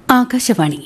ആകാശവാണി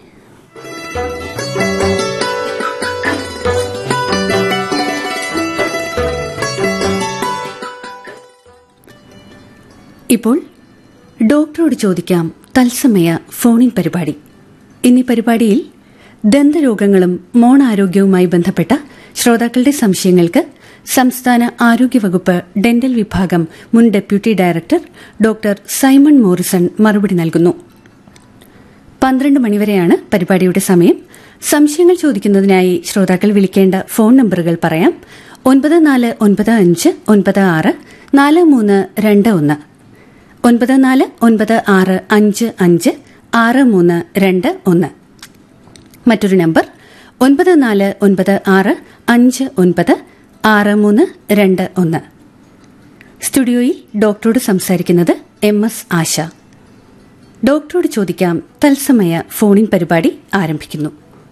ഇപ്പോൾ ഡോക്ടറോട് ചോദിക്കാം തത്സമയ ഫോണിൻ പരിപാടി ഇന്നീ പരിപാടിയിൽ ദന്തരോഗങ്ങളും മോണാരോഗ്യവുമായി ബന്ധപ്പെട്ട ശ്രോതാക്കളുടെ സംശയങ്ങൾക്ക് സംസ്ഥാന ആരോഗ്യവകുപ്പ് ഡെന്റൽ വിഭാഗം മുൻ deputy director doctor Simon Morrison മറുപടി നൽകുന്നു പന്ത്രണ്ട് മണിവരെയാണ് പരിപാടിയുടെ സമയം സംശയങ്ങൾ ചോദിക്കുന്നതിനായി ശ്രോതാക്കൾ വിളിക്കേണ്ട ഫോൺ നമ്പറുകൾ പറയാം ഒൻപത് നാല് ഒൻപത് അഞ്ച് ഒൻപത് ആറ് നാല് മൂന്ന് രണ്ട് ഒന്ന് ഒൻപത് നാല് ഒൻപത് ആറ് അഞ്ച് അഞ്ച് ആറ് മൂന്ന് രണ്ട് ഒന്ന് മറ്റൊരു നമ്പർ ഒൻപത് നാല് ഒൻപത് ആറ് അഞ്ച് ഒൻപത് ആറ് മൂന്ന് രണ്ട് ഒന്ന് സ്റ്റുഡിയോയിൽ ഡോക്ടറോട് സംസാരിക്കുന്നത് എം എസ് ആശ ഡോക്ടറോട് ചോദിക്കാം തത്സമയ ഫോണിൻ പരിപാടി ആരംഭിക്കുന്നു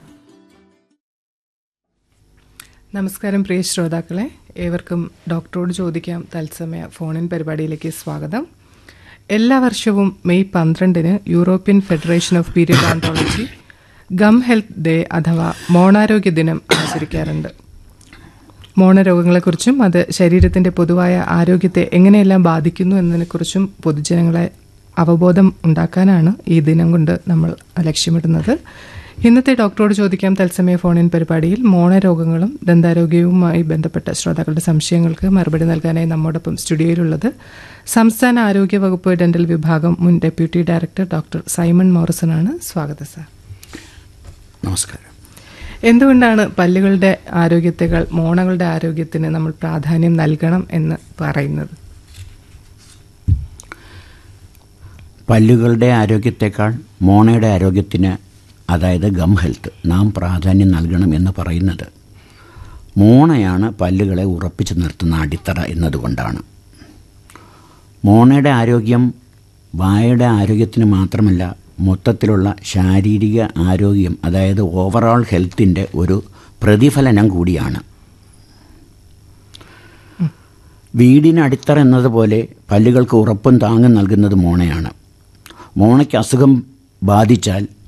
നമസ്കാരം പ്രിയ ശ്രോതാക്കളെ ഏവർക്കും ഡോക്ടറോട് ചോദിക്കാം തത്സമയ ഫോണിൻ പരിപാടിയിലേക്ക് സ്വാഗതം എല്ലാ വർഷവും മെയ് പന്ത്രണ്ടിന് European Federation of periodontology gum health day അഥവാ മോണാരോഗ്യ ദിനം ആചരിക്കാറുണ്ട് മോണരോഗങ്ങളെക്കുറിച്ചും അത് ശരീരത്തിന്റെ പൊതുവായ ആരോഗ്യത്തെ എങ്ങനെയെല്ലാം ബാധിക്കുന്നു എന്നതിനെക്കുറിച്ചും പൊതുജനങ്ങളെ അവബോധം ഉണ്ടാക്കാനാണ് ഈ ദിനം കൊണ്ട് നമ്മൾ ലക്ഷ്യമിടുന്നത് ഇന്നത്തെ ഡോക്ടറോട് ചോദിക്കാം തത്സമയ ഫോണിൻ പരിപാടിയിൽ മോണരോഗങ്ങളും ദന്താരോഗ്യവുമായി ബന്ധപ്പെട്ട ശ്രോതാക്കളുടെ സംശയങ്ങൾക്ക് മറുപടി നൽകാനായി നമ്മോടൊപ്പം സ്റ്റുഡിയോയിലുള്ളത് സംസ്ഥാന ആരോഗ്യ വകുപ്പ് ഡെന്റൽ വിഭാഗം മുൻ deputy director doctor Simon Morrison ആണ് സ്വാഗതം സാർ നമസ്കാരം എന്തുകൊണ്ടാണ് പല്ലുകളുടെ ആരോഗ്യത്തെക്കാൾ മോണകളുടെ ആരോഗ്യത്തിന് നമ്മൾ പ്രാധാന്യം നൽകണം എന്ന് പറയുന്നത് പല്ലുകളുടെ ആരോഗ്യത്തെക്കാൾ മോണയുടെ ആരോഗ്യത്തിന് അതായത് ഗം ഹെൽത്ത് നാം പ്രാധാന്യം നൽകണം എന്ന് പറയുന്നത് മോണയാണ് പല്ലുകളെ ഉറപ്പിച്ചു നിർത്തുന്ന അടിത്തറ എന്നതുകൊണ്ടാണ് മോണയുടെ ആരോഗ്യം വായയുടെ ആരോഗ്യത്തിന് മാത്രമല്ല മൊത്തത്തിലുള്ള ശാരീരിക ആരോഗ്യം അതായത് ഓവറോൾ ഹെൽത്തിൻ്റെ ഒരു പ്രതിഫലനം കൂടിയാണ് വീടിന് അടിത്തറ എന്നതുപോലെ പല്ലുകൾക്ക് ഉറപ്പും താങ്ങും നൽകുന്നത് മോണയാണ് മോണയ്ക്ക് അസുഖം ബാധിച്ചാൽ